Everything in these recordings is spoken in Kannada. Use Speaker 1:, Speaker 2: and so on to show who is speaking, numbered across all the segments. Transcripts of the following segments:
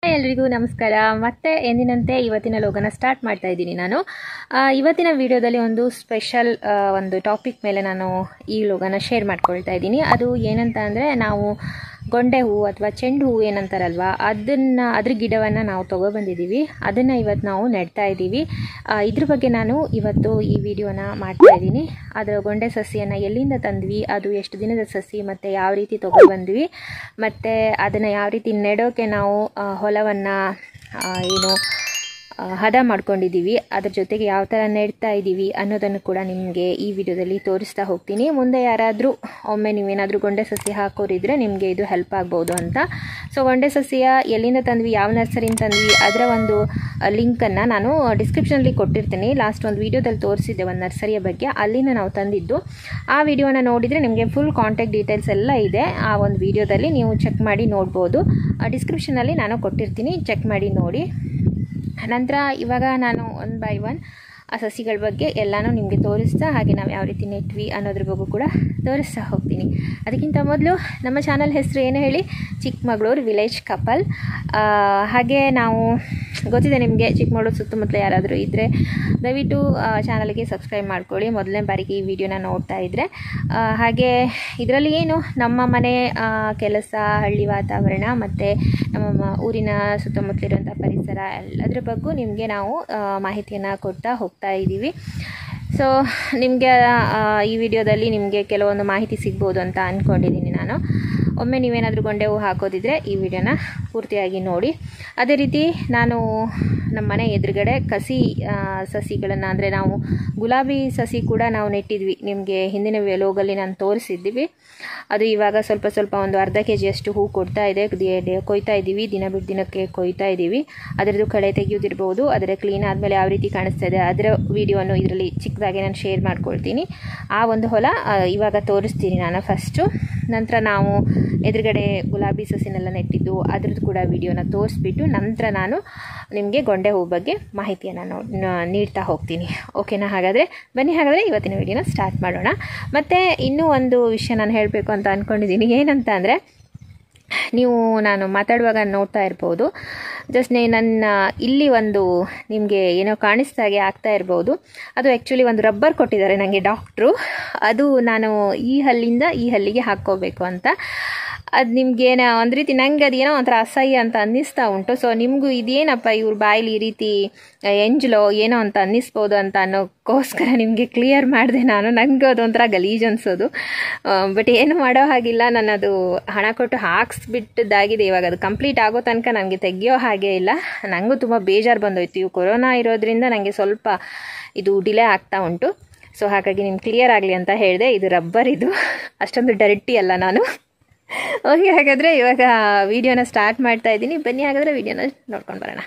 Speaker 1: ಎಲ್ರಿಗೂ ನಮಸ್ಕಾರ ಮತ್ತೆ ಎಂದಿನಂತೆ ಇವತ್ತಿನ ಲೋಗನ ಸ್ಟಾರ್ಟ್ ಮಾಡ್ತಾ ಇದ್ದೀನಿ ನಾನು ಆ, ಇವತ್ತಿನ ವಿಡಿಯೋದಲ್ಲಿ ಒಂದು ಸ್ಪೆಷಲ್ ಒಂದು ಟಾಪಿಕ್ ಮೇಲೆ ನಾನು ಈ ಲೋಗನ ಶೇರ್ ಮಾಡ್ಕೊಳ್ತಾ ಇದ್ದೀನಿ ಅದು ಏನಂತ ಅಂದರೆ ನಾವು ಗೊಂಡೆ ಹೂವು ಅಥವಾ ಚೆಂಡು ಹೂವು ಏನಂತಾರಲ್ವ ಅದನ್ನು ಅದ್ರ ಗಿಡವನ್ನು ನಾವು ತೊಗೊಬಂದಿದ್ದೀವಿ ಅದನ್ನು ಇವತ್ತು ನಾವು ನೆಡ್ತಾ ಇದ್ದೀವಿ ಆ, ಇದ್ರ ಬಗ್ಗೆ ನಾನು ಇವತ್ತು ಈ ವಿಡಿಯೋನ ಮಾಡ್ತಾ ಇದ್ದೀನಿ ಅದರ ಗೊಂಡೆ ಸಸಿಯನ್ನು ಎಲ್ಲಿಂದ ತಂದ್ವಿ ಅದು ಎಷ್ಟು ದಿನದ ಸಸಿ ಮತ್ತು ಯಾವ ರೀತಿ ತೊಗೊಬಂದ್ವಿ ಮತ್ತು ಅದನ್ನು ಯಾವ ರೀತಿ ನೆಡೋಕೆ ನಾವು ಹೊಲವನ್ನು ಏನು ಆ, ಹದ ಮಾಡ್ಕೊಂಡಿದ್ದೀವಿ ಅದ್ರ ಜೊತೆಗೆ ಯಾವ ಥರ ನೆಡ್ತಾ ಇದ್ದೀವಿ ಅನ್ನೋದನ್ನು ಕೂಡ ನಿಮಗೆ ಈ ವಿಡಿಯೋದಲ್ಲಿ ತೋರಿಸ್ತಾ ಹೋಗ್ತೀನಿ ಮುಂದೆ ಯಾರಾದರೂ ಒಮ್ಮೆ ನೀವೇನಾದರೂ ಗೊಂಡೆ ಸಸಿ ಹಾಕೋರಿದ್ರೆ ನಿಮಗೆ ಇದು ಹೆಲ್ಪ್ ಆಗ್ಬೋದು ಅಂತ ಸೊ ಗೊಂಡೆ ಸಸಿಯ ಎಲ್ಲಿಂದ ತಂದ್ವಿ ಯಾವ ನರ್ಸರಿಯಿಂದ ತಂದ್ವಿ ಅದರ ಒಂದು ಲಿಂಕನ್ನು ನಾನು ಡಿಸ್ಕ್ರಿಪ್ಷನಲ್ಲಿ ಕೊಟ್ಟಿರ್ತೀನಿ ಲಾಸ್ಟ್ ಒಂದು ವೀಡಿಯೋದಲ್ಲಿ ತೋರಿಸಿದ್ದೆ ಒಂದು ನರ್ಸರಿಯ ಬಗ್ಗೆ ಅಲ್ಲಿಂದ ನಾವು ತಂದಿದ್ದು ಆ ವಿಡಿಯೋನ ನೋಡಿದರೆ ನಿಮಗೆ ಫುಲ್ ಕಾಂಟ್ಯಾಕ್ಟ್ ಡೀಟೇಲ್ಸ್ ಎಲ್ಲ ಇದೆ ಆ ಒಂದು ವಿಡಿಯೋದಲ್ಲಿ ನೀವು ಚೆಕ್ ಮಾಡಿ ನೋಡ್ಬೋದು ಡಿಸ್ಕ್ರಿಪ್ಷನಲ್ಲಿ ನಾನು ಕೊಟ್ಟಿರ್ತೀನಿ ಚೆಕ್ ಮಾಡಿ ನೋಡಿ ನಂತರ ಇವಾಗ ನಾನು ಒನ್ ಬೈ ಒನ್ ಆ ಸಸಿಗಳ ಬಗ್ಗೆ ಎಲ್ಲನೂ ನಿಮಗೆ ತೋರಿಸ್ತಾ ಹಾಗೆ ನಾವು ಯಾವ ರೀತಿ ನೆಟ್ವಿ ಅನ್ನೋದ್ರ ಬಗ್ಗೆ ಕೂಡ ತೋರಿಸ್ತಾ ಹೋಗ್ತೀನಿ ಅದಕ್ಕಿಂತ ಮೊದಲು ನಮ್ಮ ಚಾನಲ್ ಹೆಸರು ಏನು ಹೇಳಿ ಚಿಕ್ಕಮಗಳೂರು ವಿಲೇಜ್ ಕಪಲ್ ಹಾಗೆ ನಾವು ಗೊತ್ತಿದೆ ನಿಮಗೆ ಚಿಕ್ಕಮಗಳೂರು ಸುತ್ತಮುತ್ತಲ ಯಾರಾದರೂ ಇದ್ದರೆ ದಯವಿಟ್ಟು ಚಾನಲ್ಗೆ ಸಬ್ಸ್ಕ್ರೈಬ್ ಮಾಡ್ಕೊಳ್ಳಿ ಮೊದಲನೇ ಬಾರಿಗೆ ಈ ವಿಡಿಯೋನ ನೋಡ್ತಾ ಇದ್ದರೆ ಆ, ಹಾಗೆ ಇದರಲ್ಲಿ ಏನು ನಮ್ಮ ಮನೆ ಆ, ಕೆಲಸ ಹಳ್ಳಿ ವಾತಾವರಣ ಮತ್ತು ನಮ್ಮ ಮ- ಊರಿನ ಸುತ್ತಮುತ್ತಲಿರುವಂಥ ಪರಿಸರ ಎಲ್ಲದರ ಬಗ್ಗೂ ನಿಮಗೆ ನಾವು ಮಾಹಿತಿಯನ್ನು ಕೊಡ್ತಾ ಹೋಗ್ತಾ ಇದ್ದೀವಿ ಸೊ ನಿಮಗೆ ಈ ವಿಡಿಯೋದಲ್ಲಿ ನಿಮಗೆ ಕೆಲವೊಂದು ಮಾಹಿತಿ ಸಿಗ್ಬೋದು ಅಂತ ಅಂದ್ಕೊಂಡಿದ್ದೀನಿ ನಾನು ಒಮ್ಮೆ ನೀವೇನಾದರೂ ಗೊಂಡೆ ಹೂ ಹಾಕೋದಿದ್ರೆ ಈ ವಿಡಿಯೋನ ಪೂರ್ತಿಯಾಗಿ ನೋಡಿ ಅದೇ ರೀತಿ ನಾನು ನಮ್ಮ ಮನೆ ಎದುರುಗಡೆ ಕಸಿ ಸಸಿಗಳನ್ನು ಅಂದರೆ ನಾವು ಗುಲಾಬಿ ಸಸಿ ಕೂಡ ನಾವು ನೆಟ್ಟಿದ್ವಿ ನಿಮಗೆ ಹಿಂದಿನ ಲೋಗಲ್ಲಿ ನಾನು ತೋರಿಸಿದ್ದೀವಿ ಅದು ಇವಾಗ ಸ್ವಲ್ಪ ಸ್ವಲ್ಪ ಒಂದು ಅರ್ಧ ಕೆ ಜಿಯಷ್ಟು ಹೂ ಕೊಡ್ತಾ ಇದೆ ದಿ- ಡಿ- ಕೊಯ್ತಾ ಇದ್ದೀವಿ ದಿನ ಬಿಟ್ಟು ದಿನಕ್ಕೆ ಕೊಯ್ತಾ ಇದ್ದೀವಿ ಅದರದ್ದು ಕಳೆ ತೆಗೆಯೋದಿರ್ಬೋದು ಅದರ ಕ್ಲೀನ್ ಆದಮೇಲೆ ಯಾವ ರೀತಿ ಕಾಣಿಸ್ತಾ ಇದೆ ಅದರ ವಿಡಿಯೋನು ಇದರಲ್ಲಿ ಚಿಕ್ಕದಾಗಿ ನಾನು ಶೇರ್ ಮಾಡ್ಕೊಳ್ತೀನಿ ಆ ಒಂದು ಹೊಲ ಆ, ಇವಾಗ ತೋರಿಸ್ತೀನಿ ನಾನು ಫಸ್ಟು ನಂತರ ನಾವು ಎದುರುಗಡೆ ಗುಲಾಬಿ ಸಸಿನೆಲ್ಲ ನೆಟ್ಟಿದ್ದು ಅದ್ರದ್ದು ಕೂಡ ವಿಡಿಯೋನ ತೋರಿಸ್ಬಿಟ್ಟು ನಂತರ ನಾನು ನಿಮಗೆ ಗೊಂಡೆ ಹೂ ಬಗ್ಗೆ ಮಾಹಿತಿಯನ್ನು ನೋ ನ- ನೀಡ್ತಾ ಹೋಗ್ತೀನಿ ಓಕೆನಾ ಹಾಗಾದರೆ ಬನ್ನಿ ಹಾಗಾದರೆ ಇವತ್ತಿನ ವಿಡಿಯೋನ ಸ್ಟಾರ್ಟ್ ಮಾಡೋಣ ಮತ್ತು ಇನ್ನೂ ಒಂದು ವಿಷಯ ನಾನು ಹೇಳಬೇಕು ಅಂತ ಅಂದ್ಕೊಂಡಿದ್ದೀನಿ ಏನಂತ ಅಂದರೆ ನೀವು ನಾನು ಮಾತಾಡುವಾಗ ನೋಡ್ತಾ ಇರ್ಬೋದು ಜಸ್ಟ್ ನನ್ನ ಇಲ್ಲಿ ಒಂದು ನಿಮಗೆ ಏನೋ ಕಾಣಿಸ್ದಾಗೆ ಆಗ್ತಾ ಇರ್ಬೋದು ಅದು ಆ್ಯಕ್ಚುಲಿ ಒಂದು ರಬ್ಬರ್ ಕೊಟ್ಟಿದ್ದಾರೆ ನನಗೆ ಡಾಕ್ಟ್ರು ಅದು ನಾನು ಈ ಹಲ್ಲಿಂದ ಈ ಹಲ್ಲಿಗೆ ಹಾಕ್ಕೋಬೇಕು ಅಂತ ಅದು ನಿಮ್ಗೆ ಏನೋ ಒಂದು ರೀತಿ ನಂಗೆ ಅದೇನೋ ಒಂಥರ ಅಸಹ್ಯ ಅಂತ ಅನ್ನಿಸ್ತಾ ಉಂಟು ಸೊ ನಿಮಗೂ ಇದೇನಪ್ಪ ಇವ್ರ ಬಾಯಲ್ಲಿ ಈ ರೀತಿ ಎಂಜ್ಲೋ ಏನೋ ಅಂತ ಅನ್ನಿಸ್ಬೋದು ಅಂತ ಅನ್ನೋಕ್ಕೋಸ್ಕರ ನಿಮಗೆ ಕ್ಲಿಯರ್ ಮಾಡಿದೆ ನಾನು ನನಗೂ ಅದೊಂಥರ ಗಲೀಜು ಅನಿಸೋದು ಬಟ್ ಏನು ಮಾಡೋ ಹಾಗಿಲ್ಲ ನಾನು ಅದು ಹಣ ಕೊಟ್ಟು ಹಾಕ್ಸ್ಬಿಟ್ಟದ್ದಾಗಿದೆ ಇವಾಗ ಅದು ಕಂಪ್ಲೀಟ್ ಆಗೋ ತನಕ ನನಗೆ ತೆಗಿಯೋ ಹಾಗೆ ಇಲ್ಲ ನನಗೂ ತುಂಬ ಬೇಜಾರು ಬಂದೋಯ್ತು ಇವು ಕೊರೋನಾ ಇರೋದ್ರಿಂದ ನನಗೆ ಸ್ವಲ್ಪ ಇದು ಡಿಲೇ ಆಗ್ತಾ ಉಂಟು ಸೊ ಹಾಗಾಗಿ ನಿಮ್ಗೆ ಕ್ಲಿಯರ್ ಆಗಲಿ ಅಂತ ಹೇಳಿದೆ ಇದು ರಬ್ಬರ್ ಇದು ಅಷ್ಟೊಂದು ಡರ್ಟಿ ಅಲ್ಲ ನಾನು ಓಕೆ ಹಾಗಾದರೆ ಇವಾಗ ವಿಡಿಯೋನ ಸ್ಟಾರ್ಟ್ ಮಾಡ್ತಾ ಇದ್ದೀನಿ ಬನ್ನಿ ಹಾಗಾದರೆ ವಿಡಿಯೋನ ನೋಡ್ಕೊಂಡು ಬರೋಣ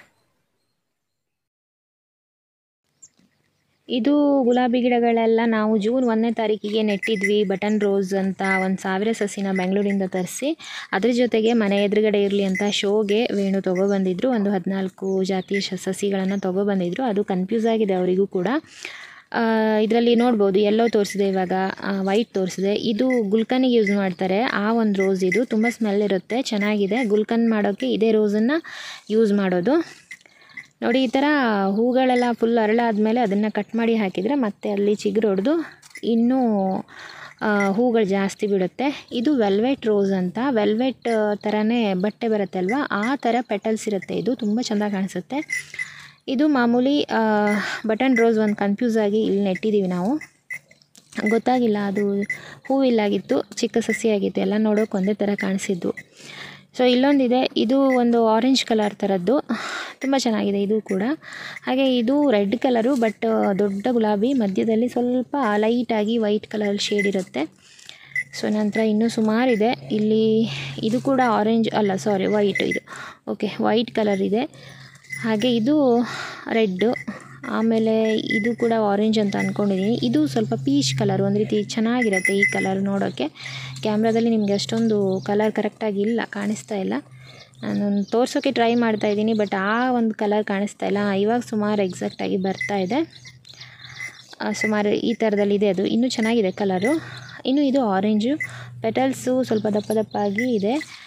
Speaker 1: ಇದು ಗುಲಾಬಿ ಗಿಡಗಳೆಲ್ಲ ನಾವು ಜೂನ್ ಒಂದನೇ ತಾರೀಕಿಗೆ ನೆಟ್ಟಿದ್ವಿ ಬಟನ್ ರೋಸ್ ಅಂತ ಒಂದು ಸಾವಿರ ಸಸಿನ ಬೆಂಗಳೂರಿಂದ ತರಿಸಿ ಅದ್ರ ಜೊತೆಗೆ ಮನೆ ಎದುರುಗಡೆ ಇರಲಿ ಅಂತ ಶೋಗೆ ವೇಣು ತೊಗೊಬಂದಿದ್ರು ಒಂದು ಹದಿನಾಲ್ಕು ಜಾತಿಯ ಶ ಸಸಿಗಳನ್ನು ತೊಗೊಬಂದಿದ್ರು ಅದು ಕನ್ಫ್ಯೂಸ್ ಆಗಿದೆ ಅವರಿಗೂ ಕೂಡ ಇದರಲ್ಲಿ ನೋಡ್ಬೋದು ಎಲ್ಲೋ ತೋರಿಸಿದೆ ಇವಾಗ ವೈಟ್ ತೋರಿಸಿದೆ ಇದು ಗುಲ್ಕನ್ನಿಗೆ ಯೂಸ್ ಮಾಡ್ತಾರೆ ಆ ಒಂದು ರೋಸ್ ಇದು ತುಂಬ ಸ್ಮೆಲ್ ಇರುತ್ತೆ ಚೆನ್ನಾಗಿದೆ ಗುಲ್ಕನ್ ಮಾಡೋಕ್ಕೆ ಇದೇ ರೋಸನ್ನು ಯೂಸ್ ಮಾಡೋದು ನೋಡಿ ಈ ಥರ ಹೂಗಳೆಲ್ಲ ಫುಲ್ ಅರಳಾದ್ಮೇಲೆ ಅದನ್ನು ಕಟ್ ಮಾಡಿ ಹಾಕಿದರೆ ಮತ್ತೆ ಅಲ್ಲಿ ಚಿಗುರು ಹೊಡೆದು ಇನ್ನೂ ಆ, ಹೂಗಳು ಜಾಸ್ತಿ ಬಿಡುತ್ತೆ ಇದು ವೆಲ್ವೆಟ್ ರೋಸ್ ಅಂತ ವೆಲ್ವೆಟ್ ಥರನೇ ಬಟ್ಟೆ ಬರುತ್ತೆ ಅಲ್ವಾ ಆ ಥರ ಪೆಟಲ್ಸ್ ಇರುತ್ತೆ ಇದು ತುಂಬ ಚೆಂದ ಕಾಣಿಸುತ್ತೆ ಇದು ಮಾಮೂಲಿ ಬಟನ್ ರೋಸ್ ಒಂದು ಕನ್ಫ್ಯೂಸ್ ಆಗಿ ಇಲ್ಲಿ ನೆಟ್ಟಿದ್ದೀವಿ ನಾವು ಗೊತ್ತಾಗಿಲ್ಲ ಅದು ಹೂವಿಲ್ಲಾಗಿತ್ತು ಚಿಕ್ಕ ಸಸಿಯಾಗಿತ್ತು ಎಲ್ಲ ನೋಡೋಕೆ ಒಂದೇ ಥರ ಕಾಣಿಸಿದ್ದು ಸೊ ಇಲ್ಲೊಂದಿದೆ ಇದು ಒಂದು ಆರೆಂಜ್ ಕಲರ್ ಥರದ್ದು ತುಂಬ ಚೆನ್ನಾಗಿದೆ ಇದು ಕೂಡ ಹಾಗೆ ಇದು ರೆಡ್ ಕಲರು ಬಟ್ ದೊಡ್ಡ ಗುಲಾಬಿ ಮಧ್ಯದಲ್ಲಿ ಸ್ವಲ್ಪ ಲೈಟಾಗಿ ವೈಟ್ ಕಲರ್ ಶೇಡ್ ಇರುತ್ತೆ ಸೊ ನಂತರ ಇನ್ನೂ ಸುಮಾರಿದೆ ಇಲ್ಲಿ ಇದು ಕೂಡ ಆರೆಂಜ್ ಅಲ್ಲ ಸಾರಿ ವೈಟ್ ಇದು ಓಕೆ ವೈಟ್ ಕಲರ್ ಇದೆ ಹಾಗೆ ಇದು ರೆಡ್ಡು ಆಮೇಲೆ ಇದು ಕೂಡ ಆರೆಂಜ್ ಅಂತ ಅಂದ್ಕೊಂಡಿದ್ದೀನಿ ಇದು ಸ್ವಲ್ಪ ಪೀಚ್ ಕಲರ್ ಒಂದು ರೀತಿ ಚೆನ್ನಾಗಿರುತ್ತೆ ಈ ಕಲರ್ ನೋಡೋಕ್ಕೆ ಕ್ಯಾಮ್ರಾದಲ್ಲಿ ನಿಮಗೆ ಅಷ್ಟೊಂದು ಕಲರ್ ಕರೆಕ್ಟಾಗಿ ಇಲ್ಲ ಕಾಣಿಸ್ತಾ ಇಲ್ಲ ನಾನು ತೋರ್ಸೋಕ್ಕೆ ಟ್ರೈ ಮಾಡ್ತಾ ಇದ್ದೀನಿ ಬಟ್ ಆ ಒಂದು ಕಲರ್ ಕಾಣಿಸ್ತಾ ಇಲ್ಲ ಇವಾಗ ಸುಮಾರು ಎಕ್ಸಾಕ್ಟಾಗಿ ಬರ್ತಾ ಇದೆ ಆ, ಸುಮಾರು ಈ ಥರದಲ್ಲಿದೆ ಅದು ಇನ್ನೂ ಚೆನ್ನಾಗಿದೆ ಕಲರು ಇನ್ನು ಇದು ಆರೆಂಜು ಪೆಟಲ್ಸು ಸ್ವಲ್ಪ ದಪ್ಪ ದಪ್ಪಾಗಿ ಇದೆ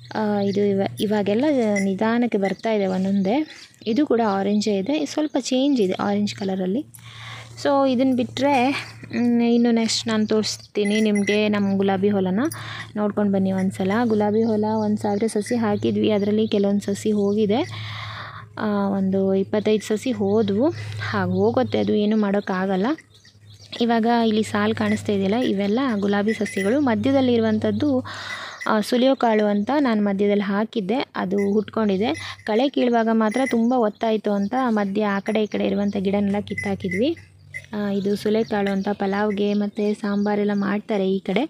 Speaker 1: ಆ, ಇದು ಇವ ಇವಾಗೆಲ್ಲ ನಿಧಾನಕ್ಕೆ ಬರ್ತಾ ಇದೆ ಒಂದೊಂದೇ ಇದು ಕೂಡ ಆರೆಂಜೇ ಇದೆ ಸ್ವಲ್ಪ ಚೇಂಜ್ ಇದೆ ಆರೆಂಜ್ ಕಲರಲ್ಲಿ ಸೊ ಇದನ್ನು ಬಿಟ್ಟರೆ ಇನ್ನು ನೆಕ್ಸ್ಟ್ ನಾನು ತೋರಿಸ್ತೀನಿ ನಿಮಗೆ ನಮ್ಮ ಗುಲಾಬಿ ಹೊಲನ ನೋಡ್ಕೊಂಡು ಬನ್ನಿ ಒಂದು ಸಲ ಗುಲಾಬಿ ಹೊಲ ಒಂದು ಸಾವಿರ ಸಸಿ ಹಾಕಿದ್ವಿ ಅದರಲ್ಲಿ ಕೆಲವೊಂದು ಸಸಿ ಹೋಗಿದೆ ಆ, ಒಂದು ಇಪ್ಪತ್ತೈದು ಸಸಿ ಹೋದವು ಹಾಗೆ ಹೋಗುತ್ತೆ ಅದು ಏನು ಮಾಡೋಕ್ಕಾಗಲ್ಲ ಇವಾಗ ಇಲ್ಲಿ ಸಾಲು ಕಾಣಿಸ್ತಾ ಇದೆಯಲ್ಲ ಇವೆಲ್ಲ ಗುಲಾಬಿ ಸಸ್ಯಗಳು ಮಧ್ಯದಲ್ಲಿರುವಂಥದ್ದು ಆ, ಸುಲಿಯೋ ಕಾಳು ಅಂತ ನಾನು ಮಧ್ಯದಲ್ಲಿ ಹಾಕಿದ್ದೆ ಅದು ಹುಟ್ಕೊಂಡಿದೆ ಕಳೆ ಕೀಳುವಾಗ ಮಾತ್ರ ತುಂಬ ಒತ್ತಾಯಿತು ಅಂತ ಮಧ್ಯ ಆ ಕಡೆ ಈ ಕಡೆ ಇರುವಂಥ ಗಿಡನೆಲ್ಲ ಕಿತ್ತಾಕಿದ್ವಿ ಆ, ಇದು ಸುಲೆಕಾಳು ಅಂತ ಪಲಾವ್ಗೆ ಮತ್ತು ಸಾಂಬಾರೆಲ್ಲ ಮಾಡ್ತಾರೆ ಈ ಕಡೆ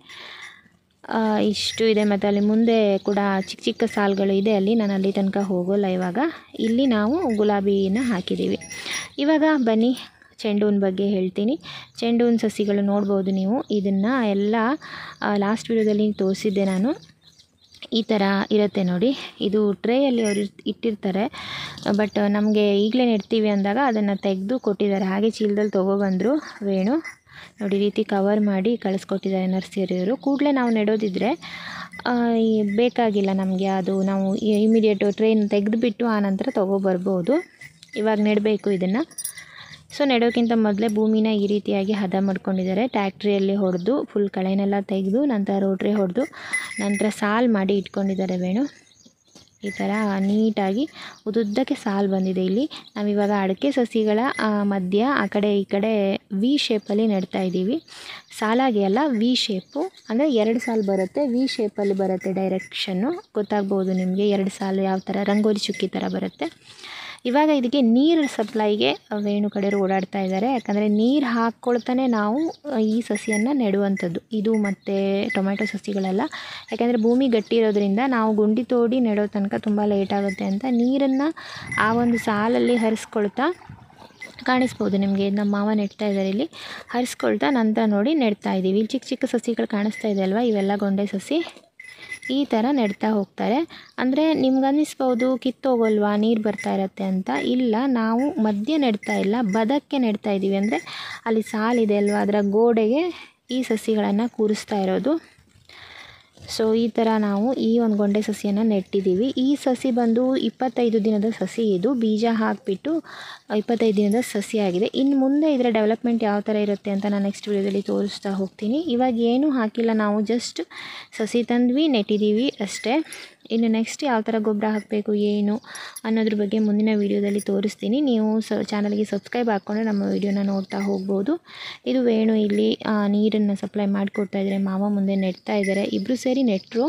Speaker 1: ಆ, ಇಷ್ಟು ಇದೆ ಮತ್ತು ಅಲ್ಲಿ ಮುಂದೆ ಕೂಡ ಚಿಕ್ಕ ಚಿಕ್ಕ ಸಾಲುಗಳು ಇದೆ ಅಲ್ಲಿ ನಾನು ಅಲ್ಲಿ ತನಕ ಹೋಗೋಲ್ಲ ಇವಾಗ ಇಲ್ಲಿ ನಾವು ಗುಲಾಬಿನ ಹಾಕಿದ್ದೀವಿ ಇವಾಗ ಬನ್ನಿ ಚೆಂಡು ಹೂವಿನ ಬಗ್ಗೆ ಹೇಳ್ತೀನಿ ಚೆಂಡು ಹೂವಿನ ಸಸಿಗಳು ನೋಡ್ಬೋದು ನೀವು ಇದನ್ನು ಎಲ್ಲ ಲಾಸ್ಟ್ ವಿಡಿಯೋದಲ್ಲಿ ತೋರಿಸಿದ್ದೆ ನಾನು ಈ ಥರ ಇರುತ್ತೆ ನೋಡಿ ಇದು ಟ್ರೇಯಲ್ಲಿ ಅವರು ಇಟ್ಟಿರ್ತಾರೆ ಬಟ್ ನಮಗೆ ಈಗಲೇ ನೆಡ್ತೀವಿ ಅಂದಾಗ ಅದನ್ನು ತೆಗೆದು ಕೊಟ್ಟಿದ್ದಾರೆ ಹಾಗೆ ಚೀಲದಲ್ಲಿ ತೊಗೊಬಂದರು ವೇಣು ನೋಡಿ ಈ ರೀತಿ ಕವರ್ ಮಾಡಿ ಕಳಿಸ್ಕೊಟ್ಟಿದ್ದಾರೆ ನರ್ಸರಿಯವರು ಕೂಡಲೇ ನಾವು ನೆಡೋದಿದ್ರೆ ಆ, ಈ ಬೇಕಾಗಿಲ್ಲ ನಮಗೆ ಅದು ನಾವು ಇಮಿಡಿಯೇಟು ಟ್ರೈನ್ ತೆಗೆದುಬಿಟ್ಟು ಆ ನಂತರ ತೊಗೊಬರ್ಬೋದು ಇವಾಗ ನೆಡಬೇಕು ಇದನ್ನು ಸೊ ನೆಡೋಕ್ಕಿಂತ ಮೊದಲೇ ಭೂಮಿನ ಈ ರೀತಿಯಾಗಿ ಹದ ಮಾಡ್ಕೊಂಡಿದ್ದಾರೆ ಟ್ಯಾಕ್ಟ್ರಿಯಲ್ಲಿ ಹೊಡೆದು ಫುಲ್ ಕಳೆನೆಲ್ಲ ತೆಗೆದು ನಂತರ ರೋಟ್ರಿ ಹೊಡೆದು ನಂತರ ಸಾಲು ಮಾಡಿ ಇಟ್ಕೊಂಡಿದ್ದಾರೆ ವೇಣು ಈ ಥರ ನೀಟಾಗಿ ಉದ್ದುದ್ದಕ್ಕೆ ಸಾಲು ಬಂದಿದೆ ಇಲ್ಲಿ ನಾವಿವಾಗ ಅಡಿಕೆ ಸಸಿಗಳ ಆ, ಮಧ್ಯ ಆ ಕಡೆ ಈ ಕಡೆ ವಿ ಶೇಪಲ್ಲಿ ನೆಡ್ತಾ ಇದ್ದೀವಿ ಸಾಲಾಗಿ ಅಲ್ಲ ವಿ ಶೇಪು ಅಂದರೆ ಎರಡು ಸಾಲು ಬರುತ್ತೆ ವಿ ಶೇಪಲ್ಲಿ ಬರುತ್ತೆ ಡೈರೆಕ್ಷನ್ನು ಗೊತ್ತಾಗ್ಬೋದು ನಿಮಗೆ ಎರಡು ಸಾಲು ಯಾವ ಥರ ರಂಗೋಲಿ ಚುಕ್ಕಿ ಥರ ಬರುತ್ತೆ ಇವಾಗ ಇದಕ್ಕೆ ನೀರು ಸಪ್ಲೈಗೆ ವೇಣು ಕಡೆಯವರು ಓಡಾಡ್ತಾ ಇದ್ದಾರೆ ಯಾಕಂದರೆ ನೀರು ಹಾಕ್ಕೊಳ್ತಾನೆ ನಾವು ಈ ಸಸಿಯನ್ನು ನೆಡುವಂಥದ್ದು ಇದು ಮತ್ತು ಟೊಮೆಟೊ ಸಸಿಗಳೆಲ್ಲ ಯಾಕೆಂದರೆ ಭೂಮಿ ಗಟ್ಟಿ ಇರೋದ್ರಿಂದ ನಾವು ಗುಂಡಿ ತೋಡಿ ನೆಡೋ ತನಕ ತುಂಬ ಲೇಟ್ ಆಗುತ್ತೆ ಅಂತ ನೀರನ್ನು ಆ ಒಂದು ಸಾಲಲ್ಲಿ ಹರಿಸ್ಕೊಳ್ತಾ ಕಾಣಿಸ್ಬೋದು ನಿಮಗೆ ನಮ್ಮ ಮಾವ ನೆಡ್ತಾ ಇದ್ದಾರೆ ಇಲ್ಲಿ ಹರಿಸ್ಕೊಳ್ತಾ ನಂತರ ನೋಡಿ ನೆಡ್ತಾ ಇದ್ದೀವಿ ಇಲ್ಲಿ ಚಿಕ್ಕ ಚಿಕ್ಕ ಸಸಿಗಳು ಕಾಣಿಸ್ತಾ ಇದೆ ಅಲ್ವಾ ಇವೆಲ್ಲ ಗೊಂಡೆ ಸಸಿ ಈ ಥರ ನೆಡ್ತಾ ಹೋಗ್ತಾರೆ ಅಂದರೆ ನಿಮ್ಗೆ ಅನ್ನಿಸ್ಬೋದು ಕಿತ್ತೋಗಲ್ವಾ ನೀರು ಬರ್ತಾ ಇರತ್ತೆ ಅಂತ ಇಲ್ಲ ನಾವು ಮಧ್ಯ ನೆಡ್ತಾ ಇಲ್ಲ ಬದಕ್ಕೆ ನೆಡ್ತಾ ಇದ್ದೀವಿ ಅಂದರೆ ಅಲ್ಲಿ ಸಾಲಿದೆ ಅಲ್ವಾ ಅದರ ಗೋಡೆಗೆ ಈ ಸಸಿಗಳನ್ನು ಕೂರಿಸ್ತಾ ಇರೋದು ಸೊ ಈ ಥರ ನಾವು ಈ ಒಂದು ಗೊಂಡೆ ಸಸಿಯನ್ನು ನೆಟ್ಟಿದ್ದೀವಿ ಈ ಸಸಿ ಬಂದು ಇಪ್ಪತ್ತೈದು ದಿನದ ಸಸಿ ಇದು ಬೀಜ ಹಾಕಿಬಿಟ್ಟು ಇಪ್ಪತ್ತೈದು ದಿನದ ಸಸಿ ಆಗಿದೆ ಇನ್ನು ಮುಂದೆ ಇದರ ಡೆವಲಪ್ಮೆಂಟ್ ಯಾವ ಥರ ಇರುತ್ತೆ ಅಂತ ನಾನು ನೆಕ್ಸ್ಟ್ ವೀಡಿಯೋದಲ್ಲಿ ತೋರಿಸ್ತಾ ಹೋಗ್ತೀನಿ ಇವಾಗ ಏನೂ ಹಾಕಿಲ್ಲ ನಾವು ಜಸ್ಟ್ ಸಸಿ ತಂದ್ವಿ ನೆಟ್ಟಿದ್ದೀವಿ ಅಷ್ಟೇ ಇನ್ನು ನೆಕ್ಸ್ಟ್ ಯಾವ ಥರ ಗೊಬ್ಬರ ಹಾಕಬೇಕು ಏನು ಅನ್ನೋದ್ರ ಬಗ್ಗೆ ಮುಂದಿನ ವೀಡಿಯೋದಲ್ಲಿ ತೋರಿಸ್ತೀನಿ ನೀವು ಸ ಚಾನಲ್ಗೆ ಸಬ್ಸ್ಕ್ರೈಬ್ ಹಾಕ್ಕೊಂಡ್ರೆ ನಮ್ಮ ವೀಡಿಯೋನ ನೋಡ್ತಾ ಹೋಗ್ಬೋದು ಇದು ವೇಣು ಇಲ್ಲಿ ಆ, ನೀರನ್ನು ಸಪ್ಲೈ ಮಾಡಿಕೊಡ್ತಾ ಇದ್ದಾರೆ ಮಾವ ಮುಂದೆ ನೆಡ್ತಾ ಇದ್ದಾರೆ ಇಬ್ಬರು ಸೇರಿ ನೆಟ್ಟರು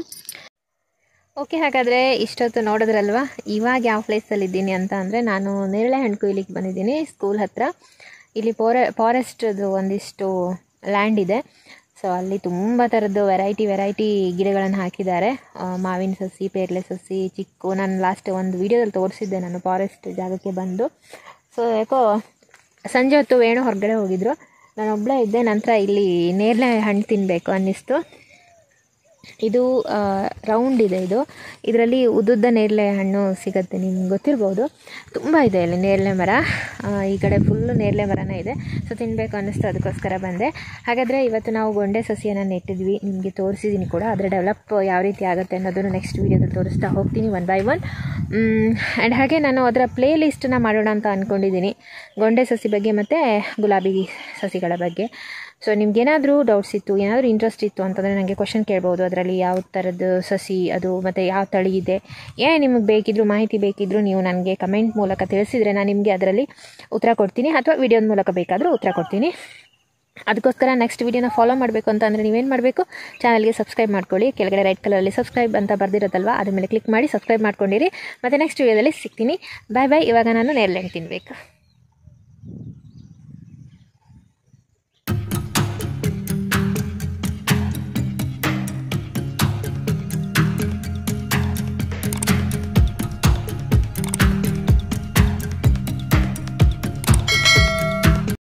Speaker 1: ಓಕೆ ಹಾಗಾದರೆ ಇಷ್ಟೊತ್ತು ನೋಡಿದ್ರಲ್ವಾ ಇವಾಗ ಯಾವ ಪ್ಲೇಸಲ್ಲಿ ಇದ್ದೀನಿ ಅಂತ ಅಂದರೆ ನಾನು ನೇರಳೆ ಹಣ್ಣು ಕೊಯ್ಲಿಕ್ಕೆ ಬಂದಿದ್ದೀನಿ ಸ್ಕೂಲ್ ಹತ್ರ ಇಲ್ಲಿ ಪೋರ ಫಾರೆಸ್ಟ್ದು ಒಂದಿಷ್ಟು ಲ್ಯಾಂಡ್ ಇದೆ ಸೊ ಅಲ್ಲಿ ತುಂಬ ಥರದ್ದು ವೆರೈಟಿ ವೆರೈಟಿ ಗಿಡಗಳನ್ನು ಹಾಕಿದ್ದಾರೆ ಆ, ಮಾವಿನ ಸಸಿ ಪೇರ್ಲೆ ಸಸಿ ಚಿಕ್ಕು ನಾನು ಲಾಸ್ಟ್ ಒಂದು ವೀಡಿಯೋದಲ್ಲಿ ತೋರಿಸಿದ್ದೆ ನಾನು ಫಾರೆಸ್ಟ್ ಜಾಗಕ್ಕೆ ಬಂದು ಸೊ ಯಾಕೋ ಸಂಜೆ ಹೊತ್ತು ವೇಣು ಹೊರಗಡೆ ಹೋಗಿದ್ರು ನಾನು ಒಬ್ಬಳೇ ಇದ್ದೆ ನಂತರ ಇಲ್ಲಿ ನೇರಳೆ ಹಣ್ಣು ತಿನ್ನಬೇಕು ಅನ್ನಿಸ್ತು ಇದು ರೌಂಡ್ ಇದೆ ಇದು ಇದರಲ್ಲಿ ಉದ್ದುದ್ದ ನೇರಳೆ ಹಣ್ಣು ಸಿಗುತ್ತೆ ನಿಮ್ಗೆ ಗೊತ್ತಿರ್ಬೋದು ತುಂಬ ಇದೆ ಇಲ್ಲಿ ನೇರಳೆ ಮರ ಆ, ಈ ಕಡೆ ಫುಲ್ಲು ನೇರಳೆ ಮರನೇ ಇದೆ ಸೊ ತಿನ್ನಬೇಕು ಅನ್ನಿಸ್ತು ಅದಕ್ಕೋಸ್ಕರ ಬಂದೆ ಹಾಗಾದರೆ ಇವತ್ತು ನಾವು ಗೊಂಡೆ ಸಸಿಯನ್ನು ನೆಟ್ಟಿದ್ವಿ ನಿಮಗೆ ತೋರಿಸಿದ್ದೀನಿ ಕೂಡ ಅದರ ಡೆವಲಪ್ ಯಾವ ರೀತಿ ಆಗುತ್ತೆ ಅನ್ನೋದನ್ನು ನೆಕ್ಸ್ಟ್ ವೀಡಿಯೋದಲ್ಲಿ ತೋರಿಸ್ತಾ ಹೋಗ್ತೀನಿ ಒನ್ ಬೈ ಒನ್ ಆ್ಯಂಡ್ ಹಾಗೆ ನಾನು ಅದರ ಪ್ಲೇ ಲಿಸ್ಟನ್ನ ಮಾಡೋಣ ಅಂತ ಅಂದ್ಕೊಂಡಿದ್ದೀನಿ ಗೊಂಡೆ ಸಸಿ ಬಗ್ಗೆ ಮತ್ತು ಗುಲಾಬಿ ಸಸಿಗಳ ಬಗ್ಗೆ ಸೊ ನಿಮ್ಗೇನಾದರೂ ಡೌಟ್ಸ್ ಇತ್ತು ಏನಾದರೂ ಇಂಟ್ರೆಸ್ಟ್ ಇತ್ತು ಅಂತಂದರೆ ನನಗೆ ಕ್ವಶನ್ ಕೇಳ್ಬೋದು ಅದರಲ್ಲಿ ಯಾವ ಥರದ್ದು ಸಸಿ ಅದು ಮತ್ತು ಯಾವ ತಳಿ ಇದೆ ಏನೇ ನಿಮಗೆ ಬೇಕಿದ್ರು ಮಾಹಿತಿ ಬೇಕಿದ್ದರೂ ನೀವು ನನಗೆ ಕಮೆಂಟ್ ಮೂಲಕ ತಿಳಿಸಿದರೆ ನಾನು ನಿಮಗೆ ಅದರಲ್ಲಿ ಉತ್ತರ ಕೊಡ್ತೀನಿ ಅಥವಾ ವಿಡಿಯೋದ ಮೂಲಕ ಬೇಕಾದರೂ ಉತ್ತರ ಕೊಡ್ತೀನಿ ಅದಕ್ಕೋಸ್ಕರ ನೆಕ್ಸ್ಟ್ ವೀಡಿಯೋನ ಫಾಲೋ ಮಾಡಬೇಕು ಅಂತ ಅಂದರೆ ನೀವೇನು ಮಾಡಬೇಕು ಚಾನಲ್ಗೆ ಸಬ್ಸ್ಕ್ರೈಬ್ ಮಾಡ್ಕೊಳ್ಳಿ ಕೆಳಗಡೆ ರೈಟ್ ಕಲರಲ್ಲಿ ಸಬ್ಸ್ಕ್ರೈಬ್ ಅಂತ ಬರ್ದಿರುತ್ತಲ್ವ ಅದ್ರ ಮೇಲೆ ಕ್ಲಿಕ್ ಮಾಡಿ ಸಬ್ಸ್ಕ್ರೈಬ್ ಮಾಡ್ಕೊಂಡಿರಿ ಮತ್ತು ನೆಕ್ಸ್ಟ್ ವೀಡಿಯೋದಲ್ಲಿ ಸಿಗ್ತೀನಿ ಬಾಯ್ ಬಾಯ್ ಇವಾಗ ನಾನು ನೇರಳೆ ಹಣ್ಣು ತಿನ್ನಬೇಕು